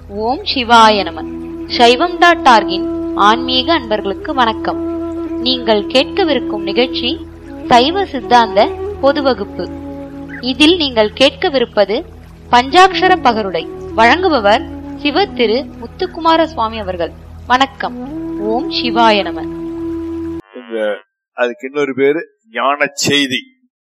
ஓம் சிவாய நம சைவம் டாட் ஆர்கின் ஆன்மீக அன்பர்களுக்கு வணக்கம் நீங்கள் கேட்கவிருக்கும் நிகழ்ச்சி சைவ சித்தாந்த பொது வகுப்பு இதில் நீங்கள் கேட்கவிருப்பது பஞ்சாக்ஷர பகருடை வழங்குபவர் சிவ திரு முத்துக்குமார சுவாமி அவர்கள் வணக்கம் ஓம் சிவாய நம இந்த அதுக்கு இன்னொரு பேரு ஞான செய்தி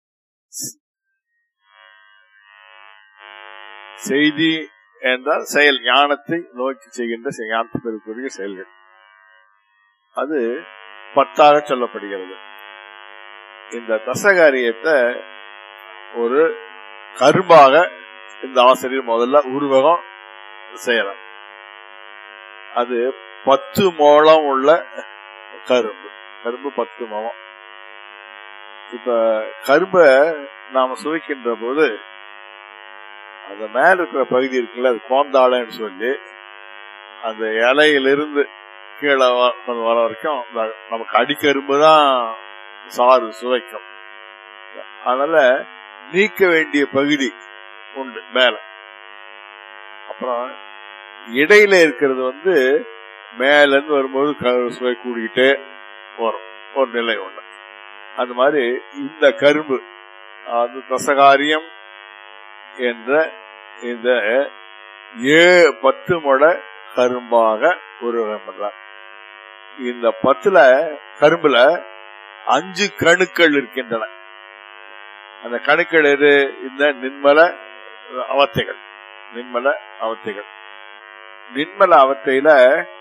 செய்தி என்றால் செயல் ஞானத்தை நோக்கி செய்கின்ற செ- ஞானத்திற்குரிய செயல்கள் அது பத்தாக சொல்லப்படுகிறது இந்த தசகாரியத்தை ஒரு கரும்பாக இந்த ஆசிரியர் முதல்ல உருவகம் செய்யலாம் அது பத்து மோளம் உள்ள கரும்பு கரும்பு பத்து மோளம் இப்ப கரும்பை நாம சுவைக்கின்ற போது அந்த மேல இருக்கிற பகுதி இருக்குல்ல அது கோந்தாளன்னு சொல்லி அந்த இலையிலிருந்து கீழே வ- கொஞ்சம் வர வரைக்கும் அந்த நமக்கு அடிக்கரும்பு தான் சாறு சுவைக்கும் அதனால நீக்க வேண்டிய பகுதி உண்டு மேல அப்புறம் இடையில இருக்கிறது வந்து மேல இருந்து வரும்போது க- சுவை கூடிக்கிட்டே வரும் ஒரு நிலை உண்டு அது மாதிரி இந்த கரும்பு அது தசகாரியம் என்ற இந்த ஏ பத்து முட கரும்பாக உருவகம் பண்றார் இந்த பத்துல கரும்புல அஞ்சு கணுக்கள் இருக்கின்றன அந்த கணுக்கள் எது இந்த நின்மல அவத்தைகள் நின்மல அவத்தைகள் நின்மல அவத்தையில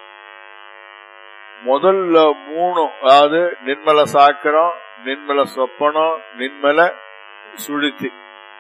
முதல்ல மூணு அதாவது நின்மல சாக்கரம் நின்மல சொப்பனம் நின்மல சுழித்தி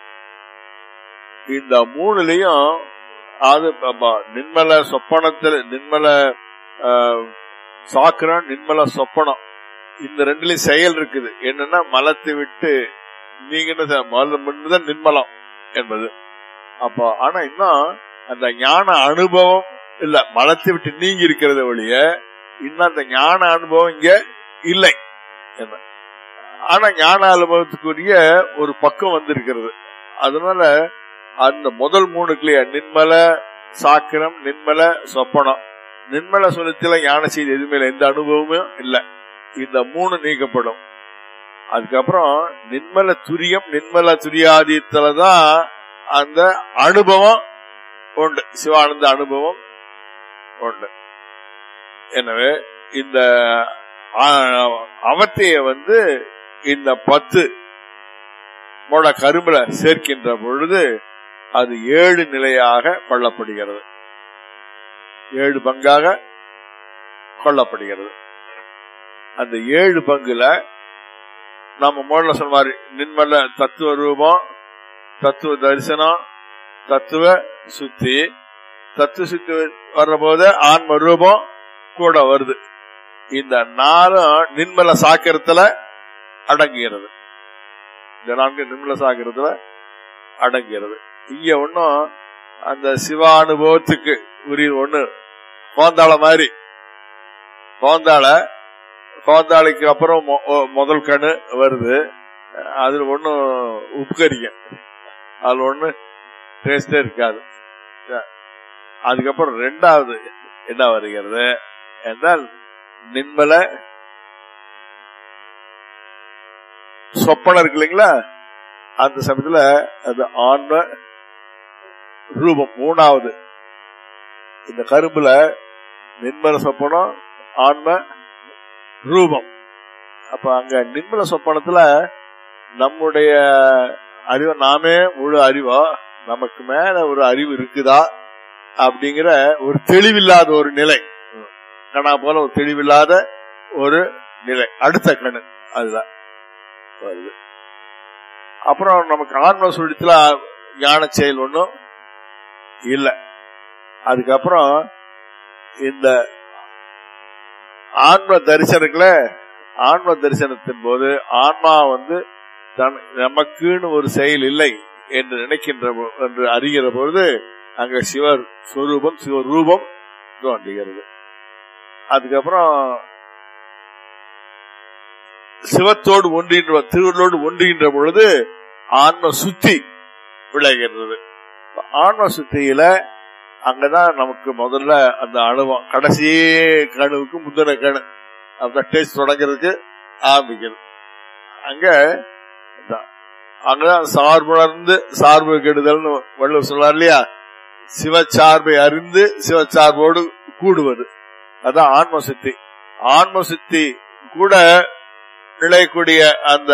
இந்த மூணுலயும் அது ப- நின்மல சொப்பனத்துல நின்மல ஆஹ், சாக்கரம் நின்மல சொப்பனம் இந்த ரெண்டுலயும் செயல் இருக்குது என்னன்னா மலத்தை விட்டு நீங்க தான் நின்மலம் என்பது அப்போ ஆனா இன்னும் அந்த ஞான அனுபவம் இல்ல மலத்தை விட்டு நீங்கி இருக்கிறத ஒழிய இன்னும் அந்த ஞான அனுபவம் இங்க இல்லை என்ன ஆனா ஞான அனுபவத்துக்குரிய ஒரு பக்கம் வந்திருக்கிறது அதனால அந்த முதல் மூணு கிளியர் நின்மல சாக்கிரம் நின்மல சொப்பனம் நின்மல சுழத்தில ஞான செய்தி எதுவுமே இல்லை எந்த அனுபவமும் இல்லை இந்த மூணு நீக்கப்படும் அதுக்கப்புறம் நின்மல துரியம் நின்மல துரியாதியத்துல தான் அந்த அனுபவம் உண்டு சிவானந்த அனுபவம் உண்டு எனவே இந்த ஆ- அவத்தைய வந்து இந்த பத்து மோட கரும்புல சேர்க்கின்ற பொழுது அது ஏழு நிலையாக கொள்ளப்படுகிறது ஏழு பங்காக கொள்ளப்படுகிறது அந்த ஏழு பங்குல நம்ம முதல்ல சொன்ன மாதிரி நின்மல தத்துவ ரூபம் தத்துவ தரிசனம் தத்துவ சுத்தி தத்துவ சுத்தி வர்ற போது ஆன்ம ரூபம் கூட வருது இந்த நாலும் நின்மல சாக்கிரத்துல அடங்குகிறது இந்த நான்கு நின்மல சாக்கிரத்துல அடங்குகிறது இங்க ஒன்னும் அந்த சிவானுபவத்துக்கு உரிய ஒண்ணு கோந்தாள மாதிரி கோந்தாள கோந்தாளைக்கு அப்புறம் மொ- ஒ- முதல் கணு வருது அதுல ஒன்னும் உப்புக்கரிக்கும் அதுல ஒண்ணு டேஸ்டே இருக்காது அதுக்கப்புறம் ரெண்டாவது என்ன வருகிறது என்றால் நின்மல சொப்பனம் இருக்கு இல்லைங்களா அந்த சமயத்துல அது ஆன்ம ரூபம் மூணாவது இந்த கரும்புல நின்மல சொப்பனம் ஆன்ம ரூபம் அப்ப அங்க நின்மல சொப்பனத்துல நம்முடைய அறிவை நாமே முழு அறிவா நமக்கு மேல ஒரு அறிவு இருக்குதா அப்படிங்கிற ஒரு தெளிவில்லாத ஒரு நிலை கணா போல ஒரு தெளிவில்லாத ஒரு நிலை அடுத்த கணு அதுதான் வருது அப்புறம் நமக்கு ஆன்ம சுழித்துல ஞான செயல் ஒன்றும் இல்லை அதுக்கப்புறம் இந்த ஆன்ம தரிசனத்துல ஆன்ம தரிசனத்தின் போது ஆன்மா வந்து தன் நமக்குன்னு ஒரு செயல் இல்லை என்று நினைக்கின்ற பொ- என்று அறிகிற பொழுது அங்க சிவர் ஸ்வரூபம் சிவரூபம் தோன்றுகிறது அதுக்கப்புறம் சிவத்தோடு ஒன்றுகின்ற திருவள்ளோடு ஒன்றுகின்ற பொழுது ஆன்ம சுத்தி விளைகிறது ஆன்ம சுத்தியில அங்கதான் நமக்கு முதல்ல அந்த அனுபவம் கடைசி கணுவுக்கு முந்தின கணு அந்த டேஸ்ட் தொடங்கிறதுக்கு ஆரம்பிக்கிறது அங்க அதான். அங்கதான் சார்புணர்ந்து சார்பு கெடுதல்னு வள்ளுவர் சொல்றார் இல்லையா சிவச்சார்பை அறிந்து சிவச்சார்போடு கூடுவது அதான் ஆன்ம சித்தி ஆன்ம சித்தி கூட நிலைக்கூடிய அந்த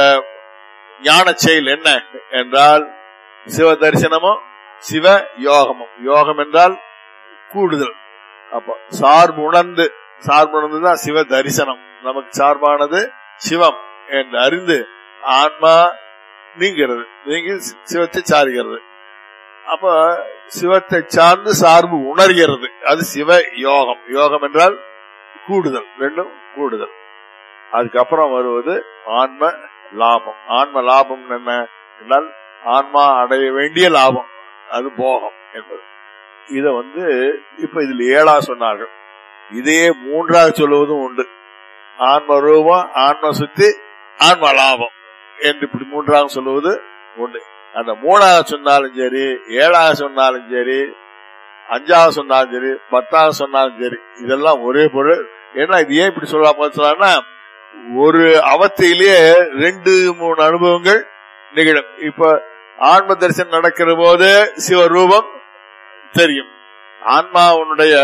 ஞான செயல் என்ன என்றால் சிவ தரிசனமும் சிவ யோகமும் யோகம் என்றால் கூடுதல் அப்ப சார்பு உணர்ந்து சார்பு உணர்ந்துதான் சிவ தரிசனம் நமக்கு சார்பானது சிவம் என்று அறிந்து ஆன்மா நீங்கிறது நீங்கி சிவத்தை சாருகிறது அப்ப சிவத்தை சார்ந்து சார்பு உணர்கிறது அது சிவ யோகம் யோகம் என்றால் கூடுதல் ரெண்டும் கூடுதல் அதுக்கப்புறம் வருவது ஆன்ம லாபம் ஆன்ம லாபம் என்ன என்றால் ஆன்மா அடைய வேண்டிய லாபம் அது போகம் என்பது இத வந்து இப்ப இதுல ஏழா சொன்னார்கள் இதையே மூன்றாக சொல்லுவதும் உண்டு ஆன்ம ரூபம் ஆன்ம சுத்தி ஆன்ம லாபம் என்று இப்படி மூன்றாக சொல்லுவது உண்டு அந்த மூணாக சொன்னாலும் சரி ஏழாக சொன்னாலும் சரி அஞ்சாக சொன்னாலும் சரி பத்தாக சொன்னாலும் சரி இதெல்லாம் ஒரே பொருள் ஏன்னா இது ஏன் இப்படி சொல்லாம சொல்லான்னா ஒரு அவத்தையிலேயே ரெண்டு மூணு அனுபவங்கள் நிகழும் இப்ப ஆன்ம தரிசனம் நடக்கிற போது சிவரூபம் தெரியும் ஆன்மாவுடைய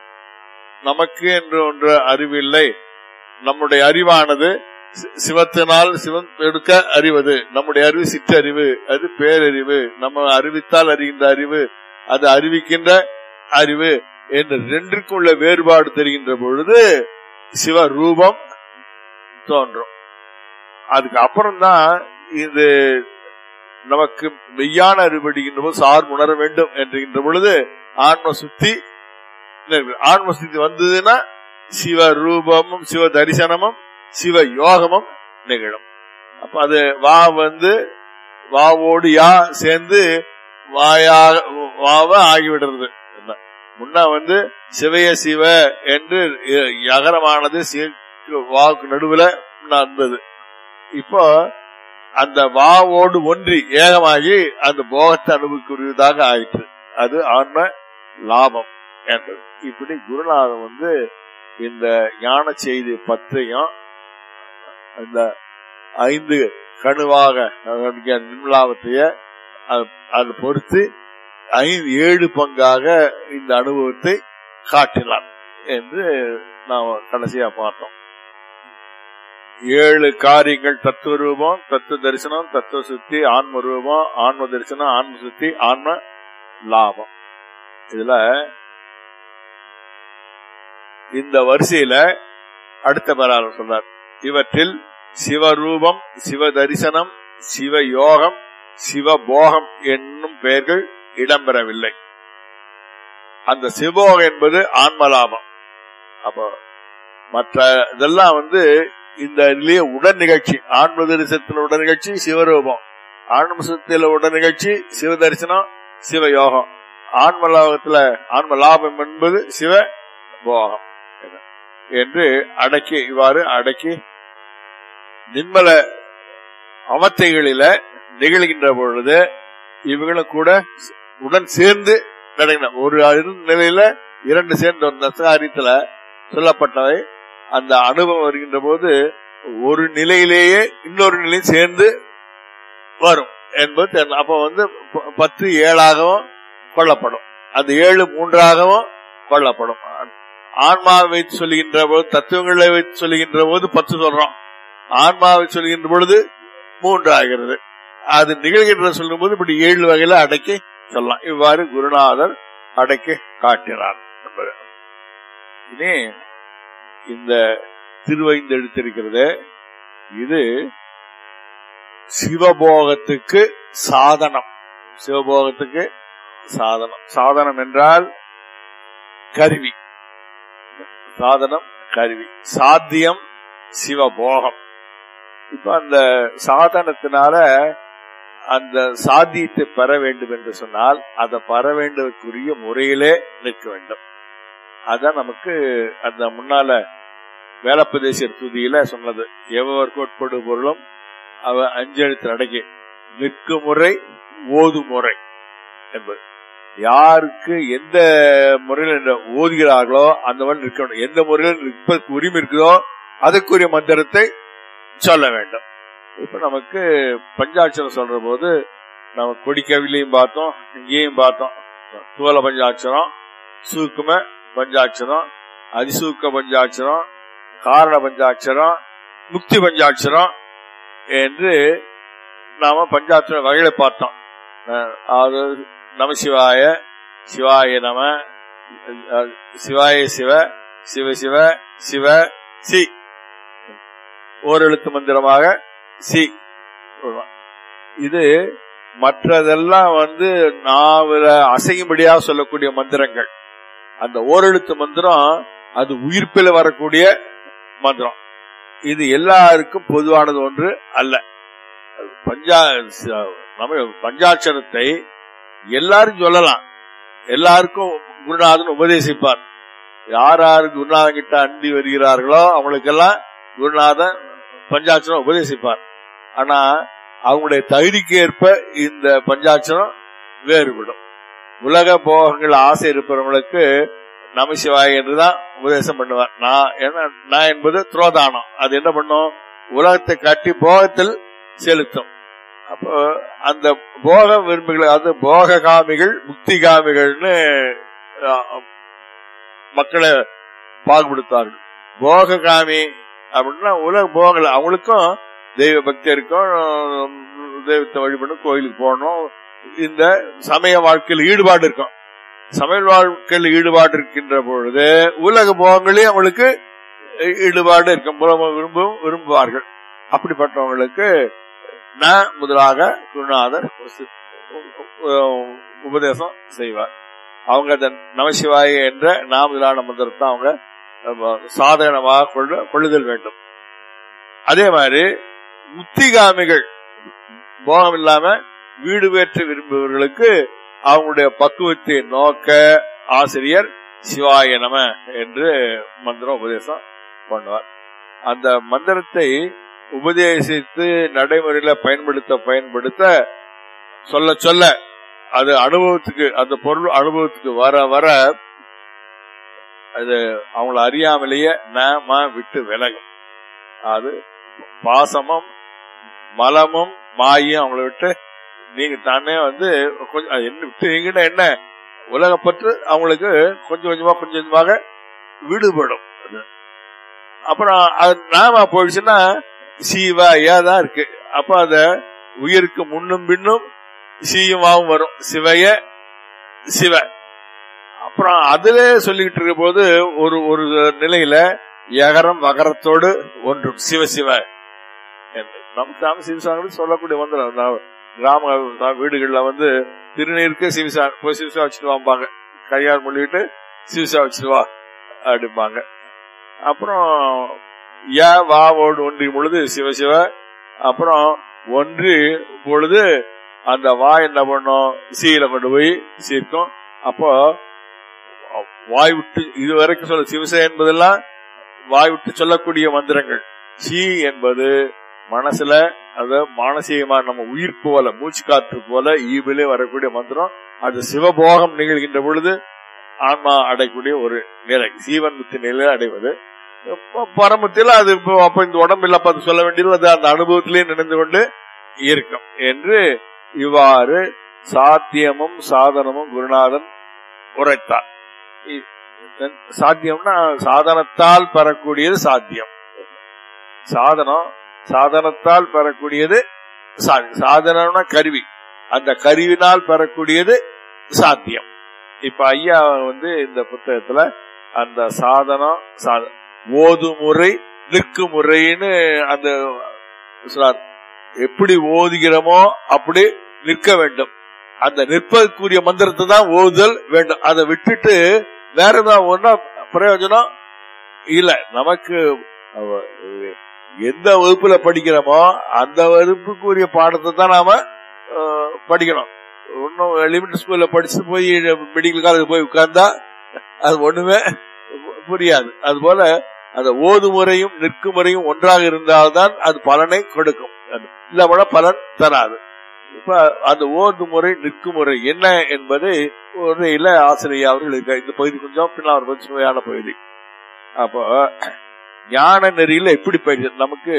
நமக்கு என்று ஒன்று அறிவில்லை நம்முடைய அறிவானது சி- சிவத்தினால் சிவன் எடுக்க அறிவது நம்முடைய அறிவு சிற்றறிவு அது பேரறிவு நம்ம அறிவித்தால் அறிகின்ற அறிவு அது அறிவிக்கின்ற அறிவு என்று ரெண்டிற்கும் உள்ள வேறுபாடு தெரிகின்ற பொழுது சிவரூபம் தோன்றும் அதுக்கு அப்புறம் தான் இது நமக்கு மெய்யான அறிவடிகின்ற போது சார் உணர வேண்டும் என்கின்ற பொழுது ஆன்ம சுத்தி ஆன்ம சுத்தி வந்ததுன்னா சிவ ரூபமும் சிவ தரிசனமும் சிவ யோகமும் நிகழும் அப்ப அது வா வந்து வாவோடு யா சேர்ந்து வாயாக வாவ ஆகிவிடுறது என்ன? முன்ன வந்து சிவய சிவ என்று இ- யகரமானது சி- வாவுக்கு நடுவுல நடந்தது இப்போ அந்த வாவோடு ஒன்றி ஏகமாகி அந்த போகத்தை அனுபவிக்குரியதாக ஆயிற்று அது ஆன்ம லாபம் என்றது இப்படி குருநாதன் வந்து இந்த ஞான செய்தி பத்தையும் இந்த ஐந்து கணுவாக அதனுடைய நிர்மலாபத்தைய அது- அது பொறுத்து ஐந்து ஏழு பங்காக இந்த அனுபவத்தை காட்டினார் என்று நாம் கடைசியா பார்த்தோம் ஏழு காரியங்கள் தத்துவ ரூபம் தத்துவ தரிசனம் தத்துவ சுத்தி ஆன்ம ரூபம் ஆன்ம தரிசனம் ஆன்ம சுத்தி ஆன்ம லாபம் இதுல இந்த வரிசையில அடுத்த பராளர் சொன்னார் இவற்றில் சிவரூபம் சிவ தரிசனம் சிவ யோகம் சிவபோகம் என்னும் பெயர்கள் இடம்பெறவில்லை அந்த சிவபோகம் என்பது ஆன்மலாபம் அப்போ மற்ற இதெல்லாம் வந்து இந்த இதுலயே உடன் நிகழ்ச்சி ஆன்ம தரிசனத்தில் உடன் நிகழ்ச்சி சிவரூபம் ஆன்ம சுத்தில உடன் நிகழ்ச்சி சிவ தரிசனம் சிவ யோகம் ஆன்ம லாபத்துல ஆன்ம லாபம் என்பது சிவ போகம் என்று அடக்கி இவ்வாறு அடக்கி நிம்மல அவத்தைகளில நிகழ்கின்ற பொழுது இவங்களும் கூட உடன் சேர்ந்து நடக்கணும் ஒரு இரு- நிலையில இரண்டு சேர்ந்து அந்த காரியத்துல சொல்லப்பட்டவை அந்த அனுபவம் வருகின்ற போது ஒரு நிலையிலேயே இன்னொரு நிலையும் சேர்ந்து வரும் என்பது தெரியணும். அப்ப வந்து ப- பத்து ஏழாகவும் கொள்ளப்படும் அந்த ஏழு மூன்றாகவும் கொள்ளப்படும் ஆன்மாவை வைத்து சொல்லுகின்ற போது தத்துவங்களை வைத்து சொல்லுகின்ற போது பத்து சொல்றோம் ஆன்மாவை சொல்லுகின்ற பொழுது மூன்று ஆகிறது அது நிகழ்கின்ற சொல்லும் போது இப்படி ஏழு வகையில அடக்கி சொல்லலாம் இவ்வாறு குருநாதர் அடக்கி காட்டினார் என்பது இனி இந்த திருவைந்து எடுத்திருக்கிறது இது சிவபோகத்துக்கு சாதனம் சிவபோகத்துக்கு சாதனம் சாதனம் என்றால் கருவி சாதனம் கருவி சாத்தியம் சிவபோகம் இப்ப அந்த சாதனத்தினால அந்த சாத்தியத்தை பெற வேண்டும் என்று சொன்னால் அதை பெற வேண்டுவதற்குரிய முறையிலே நிற்க வேண்டும் அதான் நமக்கு அந்த முன்னால வேலப்பதேசர் துதியில சொன்னது எவர் கோட்படு பொருளும் அவ அஞ்செழுத்து அடங்கி நிற்கும் முறை ஓது முறை என்பது யாருக்கு எந்த முறையில் இந்த ஓதுகிறார்களோ அந்த மாதிரி இருக்கணும் எந்த முறையில் நிற்பதற்கு உரிமை இருக்குதோ அதற்குரிய மந்திரத்தை சொல்ல வேண்டும் இப்ப நமக்கு பஞ்சாட்சரம் சொல்ற போது நம்ம கொடிக்கவிலையும் பார்த்தோம் இங்கேயும் பார்த்தோம் தூல பஞ்சாட்சரம் சூக்கும பஞ்சாட்சரம் அதிசூக்க பஞ்சாட்சரம் காரண பஞ்சாட்சரம் முக்தி பஞ்சாட்சரம் என்று நாம பஞ்சாட்சர வகையில பார்த்தோம் அஹ் அது நமசிவாய சிவாய நம அஹ் சிவாய சிவ சிவ சிவ சிவ சி ஓரெழுத்து மந்திரமாக சி இது மற்றதெல்லாம் வந்து நாவல அசையும்படியாக சொல்லக்கூடிய மந்திரங்கள் அந்த ஓரெழுத்து மந்திரம் அது உயிர்ப்பில வரக்கூடிய மந்திரம் இது எல்லாருக்கும் பொதுவானது ஒன்று அல்ல பஞ்சா நம்ம பஞ்சாட்சரத்தை எல்லாரும் சொல்லலாம் எல்லாருக்கும் குருநாதன் உபதேசிப்பார் யார் யாரு குருநாதன் கிட்ட அண்டி வருகிறார்களோ அவங்களுக்கெல்லாம் குருநாதன் பஞ்சாட்சரம் உபதேசிப்பார் ஆனா அவங்களுடைய தகுதிக்கு ஏற்ப இந்த பஞ்சாட்சரம் வேறுபடும் உலக போகங்கள் ஆசை இருப்பவர்களுக்கு நமசிவாய் என்றுதான் உபதேசம் பண்ணுவார் நான் என்ன நான் என்பது துரோதானம் அது என்ன பண்ணும் உலகத்தை காட்டி போகத்தில் செலுத்தும் அப்போ அந்த போக விரும்புகள் அது போக காமிகள் முக்தி காமிகள்னு அஹ், மக்களை பாகுபடுத்தார்கள் போக காமி அப்படின்னா உலக போகல அவங்களுக்கும் தெய்வ பக்தி இருக்கும் தெய்வத்தை வழிபடணும் கோயிலுக்கு போகணும் இந்த சமய வாழ்க்கையில் ஈடுபாடு இருக்கும் சமய வாழ்க்கையில் ஈடுபாடு இருக்கின்ற பொழுது உலக போகங்களையும் அவங்களுக்கு ஈடுபாடு இருக்கும் புறம விரும்பும் விரும்புவார்கள் அப்படிப்பட்டவங்களுக்கு நான் முதலாக குருநாதர் உபதேசம் செய்வார் அவங்க அந்த நமசிவாய என்ற நாமதிலான மந்திரத்தை அவங்க சாதகமாக கொள்ள கொள்ளுதல் வேண்டும் அதே மாதிரி முத்திகாமிகள் போகம் இல்லாம வீடு வேற்ற விரும்புபவர்களுக்கு அவங்களுடைய பக்குவத்தை நோக்க ஆசிரியர் சிவாய நம என்று மந்திரம் உபதேசம் பண்ணுவார் அந்த மந்திரத்தை உபதேசித்து நடைமுறையில பயன்படுத்த பயன்படுத்த சொல்ல சொல்ல அது அனுபவத்துக்கு அந்த பொருள் அனுபவத்துக்கு வர வர அது அவங்கள அறியாமலேயே நாம விட்டு விலகும் அது பாசமும் மலமும் மாயும் அவங்கள விட்டு நீங்க தானே வந்து கொஞ்சம் அது என்ன விட்டு நீங்கன்னா என்ன உலகப்பற்று அவங்களுக்கு கொஞ்சம் கொஞ்சமா கொஞ்சம் கொஞ்சமாக விடுபடும் அது. அப்புறம் அது நாம போயிடுச்சுன்னா சீவா ஏதான் இருக்கு அப்ப அத உயிருக்கு முன்னும் பின்னும் சீயுமாவும் வரும் சிவைய சிவ அப்புறம் அதுல சொல்லிக்கிட்டு இருக்க போது ஒரு ஒரு நிலையில எகரம் வகரத்தோடு ஒன்றும் சிவ சிவ என்று நம்ம சாமி சிவசாமி சொல்லக்கூடிய மந்திரம் நான் கிராம நான் வீடுகள்ல வந்து திருநீருக்கு சிவசா போய் சிவசா வச்சுட்டு வாம்பாங்க கையால் மொழிவிட்டு சிவசா வச்சுட்டு வா அப்படிம்பாங்க அப்புறம் யா வாவோடு ஒன்றியும் பொழுது சிவசிவ அப்புறம் ஒன்றி பொழுது அந்த வா என்ன பண்ணும் சீல கொண்டு போய் சீர்க்கும் அப்போ வாய் விட்டு இதுவரைக்கும் சொல்ல சிவசே என்பதெல்லாம் வாய் விட்டு சொல்லக்கூடிய மந்திரங்கள் சி என்பது மனசுல அது மானசீகமா நம்ம உயிர் போல மூச்சு காற்று போல ஈவிலே வரக்கூடிய மந்திரம் அது சிவபோகம் நிகழ்கின்ற பொழுது ஆன்மா அடையக்கூடிய ஒரு நிலை சீவன் முத்தி நிலை அடைவது ப- பரமத்தில் அது இப்போ அப்ப இந்த உடம்பு இல்ல அது சொல்ல வேண்டியது அது அந்த அனுபவத்திலே நினைந்து கொண்டு இருக்கும் என்று இவ்வாறு சாத்தியமும் சாதனமும் குருநாதன் உரைத்தார் இ- சாத்தியம்னா சாதனத்தால் பெறக்கூடியது சாத்தியம் சாதனம் சாதனத்தால் பெறக்கூடியது சா- சாதனம்னா கருவி அந்த கருவினால் பெறக்கூடியது சாத்தியம் இப்ப ஐயா வந்து இந்த புத்தகத்துல அந்த சாதனம் சா- ஓதுமுறை நிற்கும் முறைன்னு அந்த சொல்றார். எப்படி ஓதுகிறோமோ அப்படி நிற்க வேண்டும் அந்த நிற்பதற்குரிய மந்திரத்தை தான் ஓதுதல் வேண்டும் அதை விட்டுட்டு வேற ஏதாவது ஒன்னா பிரயோஜனம் இல்ல நமக்கு அவ- எந்த வகுப்புல படிக்கிறோமோ அந்த வகுப்புக்குரிய பாடத்தை தான் நாம அஹ், படிக்கணும் இன்னும் எலிமெண்டரி ஸ்கூல்ல படிச்சுட்டு போய் மெடிக்கல் காலேஜ் போய் உட்கார்ந்தா அது ஒண்ணுமே புரியாது அது போல அந்த ஓது முறையும் நிற்கும் முறையும் ஒன்றாக இருந்தால்தான் அது பலனை கொடுக்கும் இல்ல பலன் தராது இப்ப அந்த ஓது முறை நிற்கும் முறை என்ன என்பதை உரையில ஆசிரியர் அவர்கள் இருக்க இந்த பகுதி கொஞ்சம் பின்னால் ஒரு கொஞ்சம் சுவையான பகுதி அப்போ ஞான நெறியில எப்படி பயிற்சி நமக்கு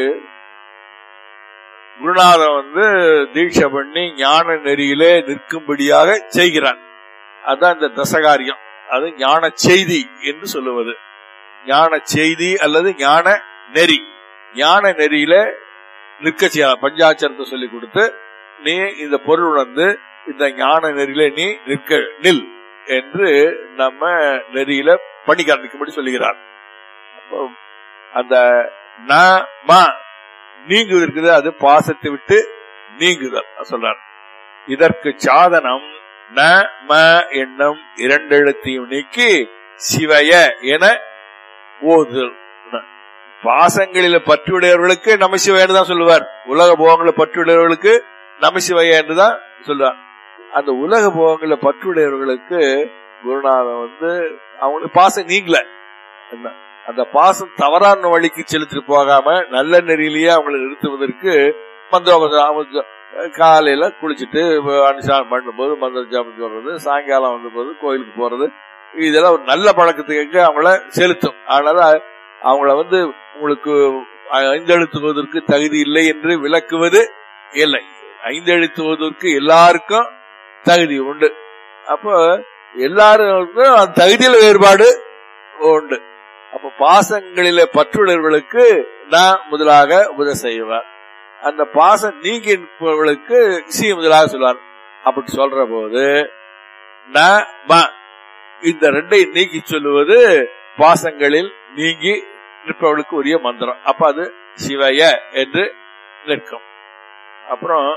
குருநாதன் வந்து தீட்சை பண்ணி ஞான நெறியிலே நிற்கும்படியாக செய்கிறான் அதான் இந்த தசகாரியம் அது ஞான செய்தி என்று சொல்லுவது ஞான செய்தி அல்லது ஞான நெறி ஞான நெறியில நிற்க செய்யலாம் பஞ்சாட்சரத்தை சொல்லி கொடுத்து நீ இந்த பொருள் உணர்ந்து இந்த ஞான நெறியில நீ நிற்க நில் என்று நம்ம நெறியில பண்ணி காண்பிக்கும்படி சொல்லுகிறார் அப்போ அந்த ந ம நீங்குதல் இருக்குது அது பாசத்தை விட்டு நீங்குதல் சொல்றார் இதற்கு சாதனம் ந ம என்னும் இரண்டெழுத்தையும் நீக்கி சிவய என ஓதுதல் பாசங்களில பற்றுடையவர்களுக்கு நமசிவயன்னு தான் சொல்லுவார் உலக போகங்களை பற்றுடையவர்களுக்கு நமசிவய என்று தான் சொல்லுவார் அந்த உலக போகங்களை பற்றுடையவர்களுக்கு குருநாதன் வந்து அவங்களுக்கு பாசம் நீங்கல என்ன அந்த பாசம் தவறான வழிக்கு செலுத்திட்டு போகாம நல்ல நெறியிலேயே அவங்களை நிறுத்துவதற்கு மந்திர காலையில குளிச்சுட்டு அனுஷ்டானம் பண்ணும்போது மந்திர ஜாபம் சொல்றது சாயங்காலம் வந்த போது கோயிலுக்கு போறது இதெல்லாம் ஒரு நல்ல பழக்கத்துக்கு அவங்கள செலுத்தும் அதனால அவங்கள வந்து உங்களுக்கு ஐந்தெழுத்துவதற்கு தகுதி இல்லை என்று விளக்குவது இல்லை ஐந்தெழுத்துவதற்கு எல்லாருக்கும் தகுதி உண்டு அப்போ எல்லாருக்கும் அந்த தகுதியில வேறுபாடு உண்டு அப்ப பாசங்களில பற்றுள்ளவர்களுக்கு நான் முதலாக உதவி செய்வார் அந்த பாசம் நீங்கி நிற்பவர்களுக்கு சி முதலாக சொல்வார் அப்படி சொல்ற போது ந ம இந்த ரெண்டை நீக்கி சொல்லுவது பாசங்களில் நீங்கி நிற்பவர்களுக்கு உரிய மந்திரம் அப்ப அது சிவய என்று நிற்கும் அப்புறம்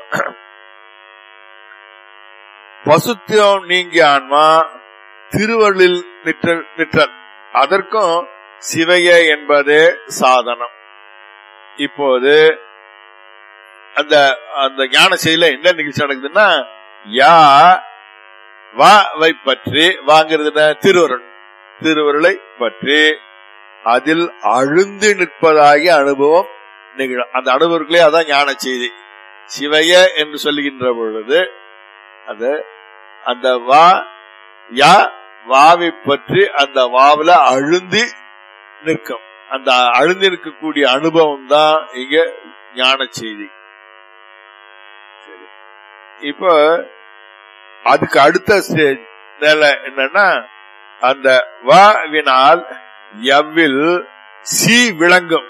பசுத்தியம் நீங்கிய ஆன்மா திருவள்ளில் நிற்றல் நிற்றல் அதற்கும் சிவைய என்பதே சாதனம் இப்போது அந்த அந்த ஞான செயல என்ன நிகழ்ச்சி நடக்குதுன்னா யா வா வை பற்றி வாங்கிறது திருவருள் திருவருளை பற்றி அதில் அழுந்து நிற்பதாகிய அனுபவம் நிகழும் அந்த அனுபவங்களே அதான் ஞான செய்தி சிவைய என்று சொல்லுகின்ற பொழுது அது அந்த வா யா வாவை பற்றி அந்த வாவில அழுந்தி நிற்கும் அந்த அழுந்தி இருக்கக்கூடிய அனுபவம் தான் இங்க ஞான செய்தி இப்ப அதுக்கு அடுத்த ஸ்டேஜ் நிலை என்னன்னா அந்த வாவினால் எவ்வில் சி விளங்கும்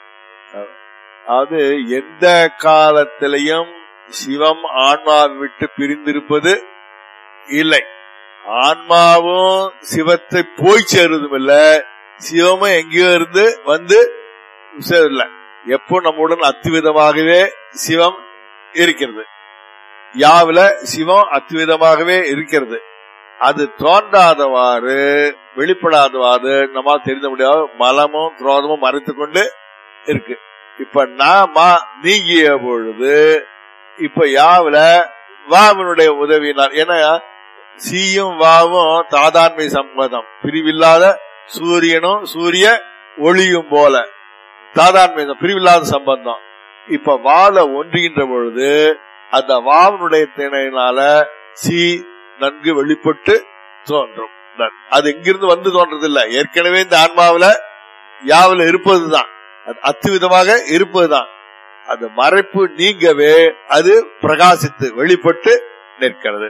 அது எந்த காலத்திலையும் சிவம் ஆன்மாவை விட்டு பிரிந்திருப்பது இல்லை ஆன்மாவும் சிவத்தை போய் சேருவதும் இல்ல சிவமும் எங்கேயோ இருந்து வந்து சேரல எப்போ நம்முடன் அத்துவிதமாகவே சிவம் இருக்கிறது யாவில சிவம் அத்துவிதமாகவே இருக்கிறது அது தோன்றாதவாறு வெளிப்படாதவாறு நம்மால் தெரிந்த முடியாது மலமும் குரோதமும் மறைத்து கொண்டு இருக்கு இப்ப நாம நீங்கிய பொழுது இப்ப யாவில வாவினுடைய உதவியினால் ஏன்னா சீயும் வாவும் தாதான்மை சம்மதம் பிரிவில்லாத சூரியனும் சூரிய ஒளியும் போல தாதான்மை பிரிவில்லாத சம்பந்தம் இப்ப வாழ ஒன்றுகின்ற பொழுது அந்த வாவனுடைய திணையினால சி நன்கு வெளிப்பட்டு தோன்றும் அது எங்கிருந்து வந்து தோன்றது இல்ல ஏற்கனவே இந்த ஆன்மாவில யாவில இருப்பதுதான் அது அத்துவிதமாக இருப்பதுதான் அந்த மறைப்பு நீங்கவே அது பிரகாசித்து வெளிப்பட்டு நிற்கிறது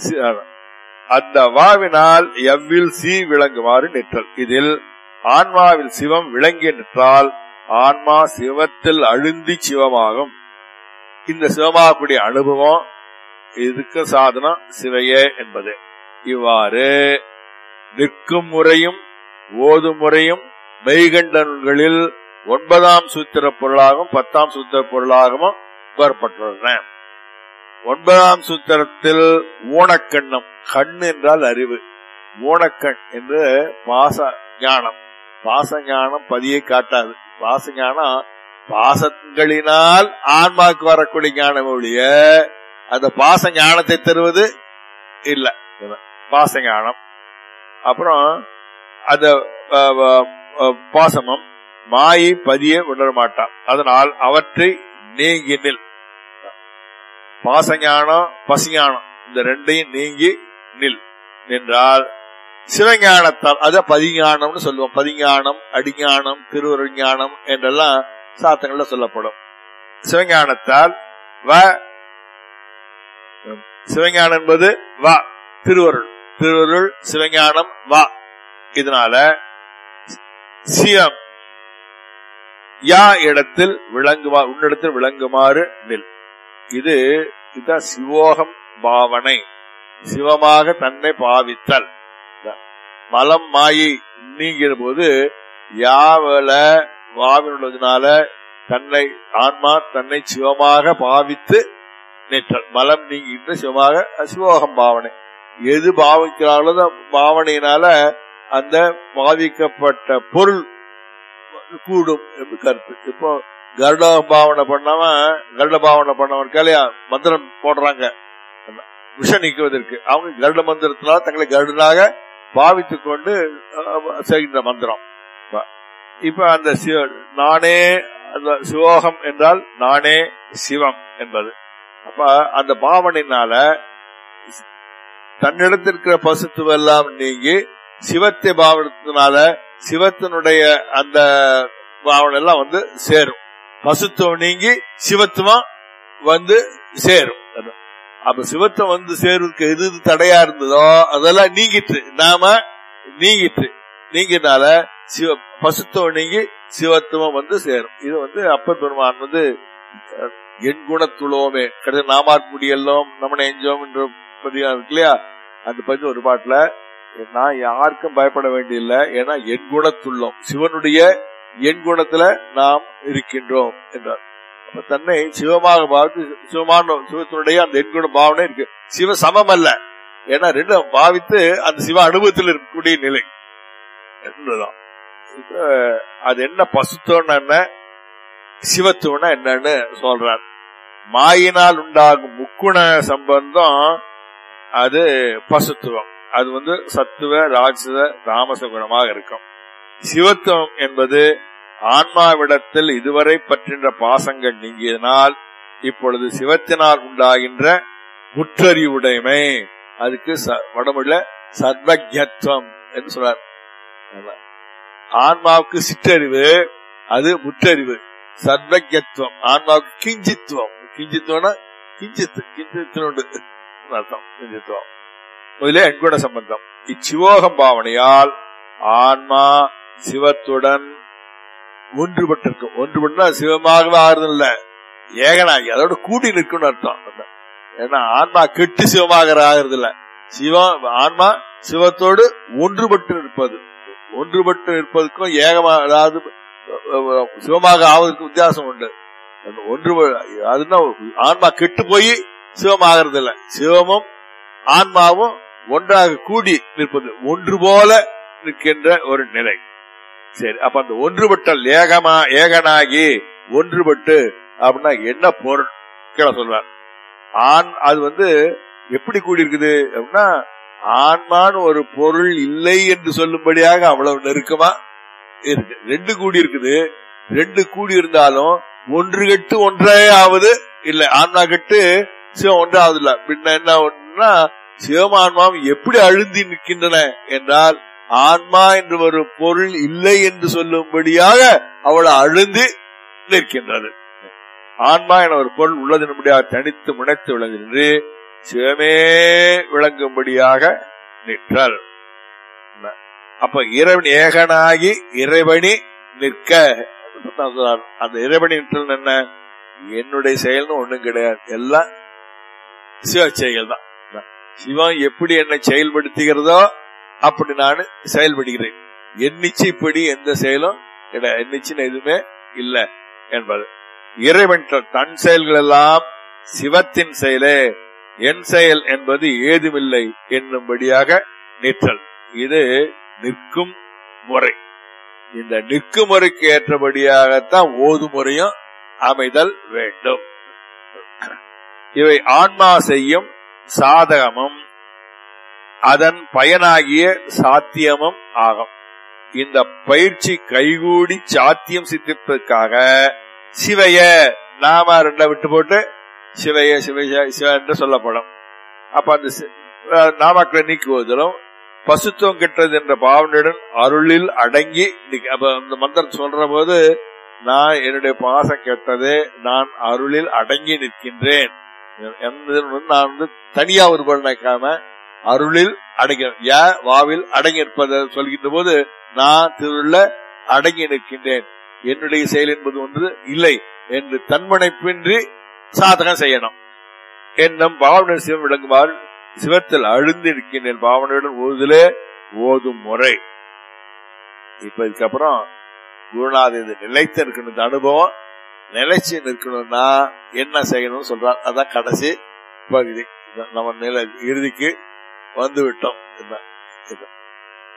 அந்த வாவினால் எவ்வில் சி விளங்குமாறு நிற்றல் இதில் ஆன்மாவில் சிவம் விளங்கி நிற்றால் ஆன்மா சிவத்தில் அழுந்தி சிவமாகும் இந்த சிவமாகக்கூடிய அனுபவம் இதுக்கு சாதனம் சிவையே என்பது இவ்வாறு நிற்கும் முறையும் ஓதும் முறையும் மெய்கண்ட நூல்களில் ஒன்பதாம் சூத்திர பொருளாகவும் பத்தாம் சூத்திர பொருளாகவும் கூறப்பட்டுள்ளன ஒன்பதாம் சூத்திரத்தில் ஊனக்கண்ணம் கண் என்றால் அறிவு ஊனக்கண் என்று பாச ஞானம் பாச ஞானம் பதியை காட்டாது பாச ஞானம் பாசங்களினால் ஆன்மாக்கு வரக்கூடிய ஞானம் ஒழிய அந்த பாச ஞானத்தை தருவது இல்ல பாச ஞானம் அப்புறம் அந்த பாசமம் மாயை பதிய உணர மாட்டான் அதனால் அவற்றை நீங்கினில் பாசஞானம் பசிஞானம் இந்த ரெண்டையும் நீங்கி நில் நின்றால் சிவஞானத்தால் அத பதிஞானம்னு சொல்லுவோம் பதிஞானம் அடிஞானம் திருவருள் ஞானம் என்றெல்லாம் சாத்தங்கள்ல சொல்லப்படும் சிவஞானத்தால் வ சிவஞானம் என்பது வா திருவருள் திருவருள் சிவஞானம் வா இதனால சிவம் யா இடத்தில் விளங்குமா உன்னிடத்தில் விளங்குமாறு நில் இது இதுதான் சிவோகம் பாவனை சிவமாக தன்னை பாவித்தல் மலம் மாயை நீங்கிற போது யாவல வாவினுள்ளதுனால தன்னை ஆன்மா தன்னை சிவமாக பாவித்து நிற்றல் மலம் நீங்கிட்டு சிவமாக சிவோகம் பாவனை எது பாவிக்கிறாங்களோ அந்த பாவனையினால அந்த பாவிக்கப்பட்ட பொருள் கூடும் என்று கருத்து இப்போ கருட பாவனை பண்ணவன் கருட பாவனை பண்ணவன் கலையா மந்திரம் போடுறாங்க விஷம் நீக்குவதற்கு அவங்க கருட மந்திரத்தினால தங்களை கருடனாக பாவித்துக் கொண்டு அஹ், செய்கின்ற மந்திரம் இப்ப அந்த சிவ நானே அந்த சிவோகம் என்றால் நானே சிவம் என்பது அப்ப அந்த பாவனையினால தன்னிடத்திற்கிற பசுத்துவம் எல்லாம் நீங்கி சிவத்தை பாவனத்தினால சிவத்தினுடைய அந்த பாவனை எல்லாம் வந்து சேரும் பசுத்துவம் நீங்கி சிவத்துவம் வந்து சேரும் அப்ப சிவத்துவம் வந்து சேர்வதற்கு எது எது தடையா இருந்ததோ அதெல்லாம் நீங்கிட்டு நாம நீங்கிட்டு நீங்கினால சிவ பசுத்துவம் நீங்கி சிவத்துவம் வந்து சேரும் இது வந்து அப்பர் பெருமான் வந்து அஹ், என் குணத்துளோமே கடைசி நாமார் முடியெல்லாம் நம்மனை எஞ்சோம் என்ற பதியா இருக்கு இல்லையா அந்த பத்தி ஒரு பாட்டுல நான் யாருக்கும் பயப்பட வேண்டியதில்லை ஏன்னா என் குணத்துள்ளோம் சிவனுடைய என் குணத்துல நாம் இருக்கின்றோம் என்றார் அப்ப தன்னை சிவமாக பாவித்து சிவமான சிவத்தினுடைய அந்த என் குண பாவனை இருக்கு சிவ சமம் அல்ல ஏன்னா ரெண்டும் பாவித்து அந்த சிவ அனுபவத்தில் இருக்கக்கூடிய நிலை என்றுதான் இப்ப அது என்ன பசுத்தோன்னு என்ன சிவத்துவம்னா என்னன்னு சொல்றார் மாயினால் உண்டாகும் முக்குண சம்பந்தம் அது பசுத்துவம் அது வந்து சத்துவ ராட்சத தாமச குணமாக இருக்கும் சிவத்துவம் என்பது ஆன்மாவிடத்தில் இதுவரை பற்றின்ற பாசங்கள் நீங்கியதனால் இப்பொழுது சிவத்தினால் உண்டாகின்ற முற்றறிவுடைமை அதுக்கு ச- வடமொழியில சர்வஜத்துவம் என்று சொல்றார் ஆமா. ஆன்மாவுக்கு சிற்றறிவு அது முற்றறிவு சர்வஜத்துவம் ஆன்மாவுக்கு கிஞ்சித்துவம் கிஞ்சித்துவம்னா கிஞ்சித்து கிஞ்சித்துவம் அர்த்தம் கிஞ்சித்துவம் முதலே எண்குண சம்பந்தம் இச்சிவோகம் பாவனையால் ஆன்மா சிவத்துடன் ஒன்றுபட்டிருக்கும் ஒன்றுபட்டுனா சிவமாகவே ஆறுதல் இல்ல ஏகனாகி அதோட கூடி நிற்கும் அர்த்தம் ஏன்னா ஆன்மா கெட்டு சிவமாக ஆகிறது இல்ல சிவம் ஆன்மா சிவத்தோடு ஒன்றுபட்டு நிற்பது ஒன்றுபட்டு நிற்பதுக்கும் ஏகமா அதாவது அஹ், சிவமாக ஆவதற்கு வித்தியாசம் உண்டு அந்த ஒன்று அதுனா ஆன்மா கெட்டு போய் சிவமாகிறது இல்ல சிவமும் ஆன்மாவும் ஒன்றாக கூடி நிற்பது ஒன்று போல நிற்கின்ற ஒரு நிலை சரி அப்ப அந்த ஒன்றுபட்டல் ஏகமா ஏகனாகி ஒன்றுபட்டு அப்படின்னா என்ன பொருள் கீழே சொல்றார் ஆண் அது வந்து எப்படி கூடி இருக்குது அப்படின்னா ஆன்மான்னு ஒரு பொருள் இல்லை என்று சொல்லும்படியாக அவ்வளவு நெருக்கமா இருக்கு ரெண்டு கூடி இருக்குது ரெண்டு கூடி இருந்தாலும் ஒன்று கெட்டு ஒன்றே ஆவது இல்ல ஆன்மா கெட்டு சிவம் ஒன்றாவது இல்ல பின்ன என்ன ஒன்றுனா சிவமான்மாவும் எப்படி அழுந்தி நிற்கின்றன என்றால் ஆன்மா என்று ஒரு பொருள் இல்லை என்று சொல்லும்படியாக அவள் அழுந்தி நிற்கின்றது ஆன்மா என ஒரு பொருள் உள்ளதன்படியாக தனித்து முனைத்து விளங்குகின்று சிவமே விளங்கும்படியாக நிற்றல் அப்ப இறைவன் ஏகனாகி இறைவனி நிற்க சொல்றார். அந்த இறைவனி நிற்றல் என்ன என்னுடைய செயல்னு ஒண்ணும் கிடையாது எல்லாம் சிவ செயல் தான் சிவம் எப்படி என்னை செயல்படுத்துகிறதோ அப்படி நான் செயல்படுகிறேன் எண்ணிச்சைப்படி எந்த செயலும் கிடையாது எண்ணிச்சின்னு எதுவுமே இல்ல என்பது இறைவன் தன் செயல்கள் எல்லாம் சிவத்தின் செயலே என் செயல் என்பது ஏதுமில்லை என்னும்படியாக நிற்றல் இது நிற்கும் முறை இந்த நிற்கும் முறைக்கு ஏற்றபடியாகத்தான் ஓது முறையும் அமைதல் வேண்டும் இவை ஆன்மா செய்யும் சாதகமும் அதன் பயனாகிய சாத்தியமும் ஆகும் இந்த பயிற்சி கைகூடி சாத்தியம் சித்திப்பதற்காக சிவைய நாம ரெண்ட விட்டு போட்டு சிவைய சிவைய சிவ என்று சொல்லப்படும் அப்ப அந்த சி- அஹ் நாமாக்களை நீக்குவதிலும் பசுத்துவம் கெட்டது என்ற பாவனையுடன் அருளில் அடங்கி நிக்க- அப்ப அந்த மந்திரம் சொல்ற போது நான் என்னுடைய பாசம் கெட்டதே நான் அருளில் அடங்கி நிற்கின்றேன் என்பதில் வந்து நான் வந்து தனியா ஒரு பொருள் நினைக்காம அருளில் அடங்கி யா வாவில் அடங்கி இருப்பதை சொல்கின்ற போது நான் திருள்ள அடங்கி நிற்கின்றேன் என்னுடைய செயல் என்பது ஒன்று இல்லை என்று தன்மனைப்பின்றி சாதகம் செய்யணும் என்னும் பாவனை சிவம் விளங்குமாறு சிவத்தில் அழுந்து இருக்கின்றேன் பாவனையுடன் ஓதுதலே ஓதும் முறை இப்ப இதுக்கப்புறம் குருநாத இது நிலைத்து இருக்கணும் இந்த அனுபவம் நிலைச்சு நிற்கணும்னா என்ன செய்யணும்னு சொல்றார் அதான் கடைசி பகுதி நம்ம நிலை இறுதிக்கு வந்து விட்டோம் இதுதான். இதுதான்.